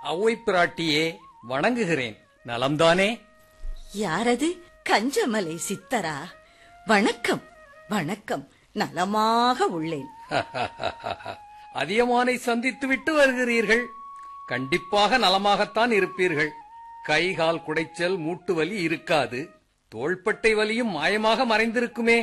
அவ்வை பிராட்டியே வணங்குகிறேன் நலம்தானே யாரது கஞ்சமலை சித்தரா வணக்கம் வணக்கம் நலமாக உள்ளேன் அதியமானை சந்தித்துவிட்டு வருகிறீர்கள் கண்டிப்பாக நலமாகத்தான் இருப்பீர்கள் கை கால் குடைச்சல் மூட்டு வலி இருக்காது தோள்பட்டை வலியும் மாயமாக மறைந்திருக்குமே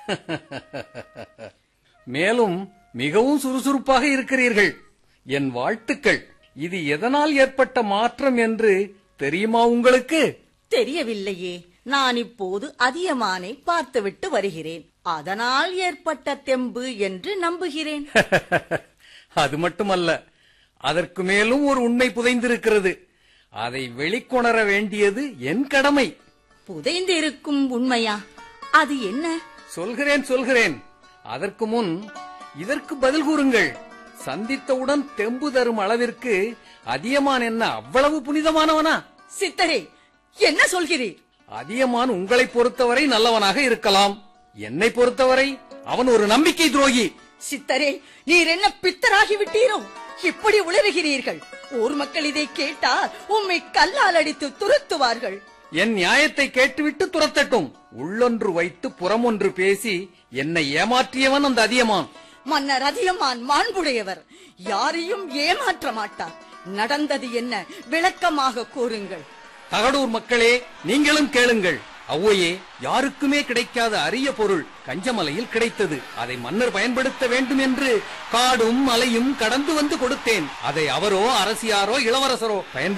மேலும் மிகவும் சுறுசுறுப்பாக இருக்கிறீர்கள் என் வாழ்த்துக்கள் இது எதனால் ஏற்பட்ட மாற்றம் என்று தெரியுமா உங்களுக்கு தெரியவில்லையே நான் இப்போது அதியமானை பார்த்துவிட்டு வருகிறேன் அதனால் ஏற்பட்ட தெம்பு என்று நம்புகிறேன் அது மட்டுமல்ல அதற்கு மேலும் ஒரு உண்மை புதைந்திருக்கிறது அதை வெளிக்கொணர வேண்டியது என் கடமை புதைந்திருக்கும் உண்மையா அது என்ன சொல்கிறேன் சொல்கிறேன் அதற்கு முன் இதற்கு பதில் கூறுங்கள் சந்தித்தவுடன் தெம்பு தரும் அளவிற்கு அதியமான் என்ன அவ்வளவு புனிதமானவனா சித்தரே என்ன சொல்கிறீர் அதியமான் உங்களை பொறுத்தவரை நல்லவனாக இருக்கலாம் என்னை பொறுத்தவரை அவன் ஒரு நம்பிக்கை துரோகி சித்தரே நீர் என்ன பித்தராகி விட்டீரோ இப்படி உளறுகிறீர்கள் ஊர் மக்கள் இதை கேட்டால் உம்மை கல்லால் அடித்து துரத்துவார்கள் என் நியாயத்தை கேட்டுவிட்டு துரத்தட்டும் உள்ளொன்று வைத்து புறமொன்று பேசி என்னை ஏமாற்றியவன் அந்த அதியமான் மன்னர் அதியமான் மாண்புடையவர் யாரையும் ஏமாற்ற மாட்டார் நடந்தது என்ன விளக்கமாக கூறுங்கள் தகடூர் மக்களே நீங்களும் கேளுங்கள் அவ்வையே யாருக்குமே கிடைக்காத அரிய பொருள் கஞ்சமலையில் கிடைத்தது அதை மன்னர் பயன்படுத்த வேண்டும் என்று காடும் மலையும் கடந்து வந்து கொடுத்தேன் அதை அவரோ அரசியாரோ இளவரசரோ பயன்படுத்த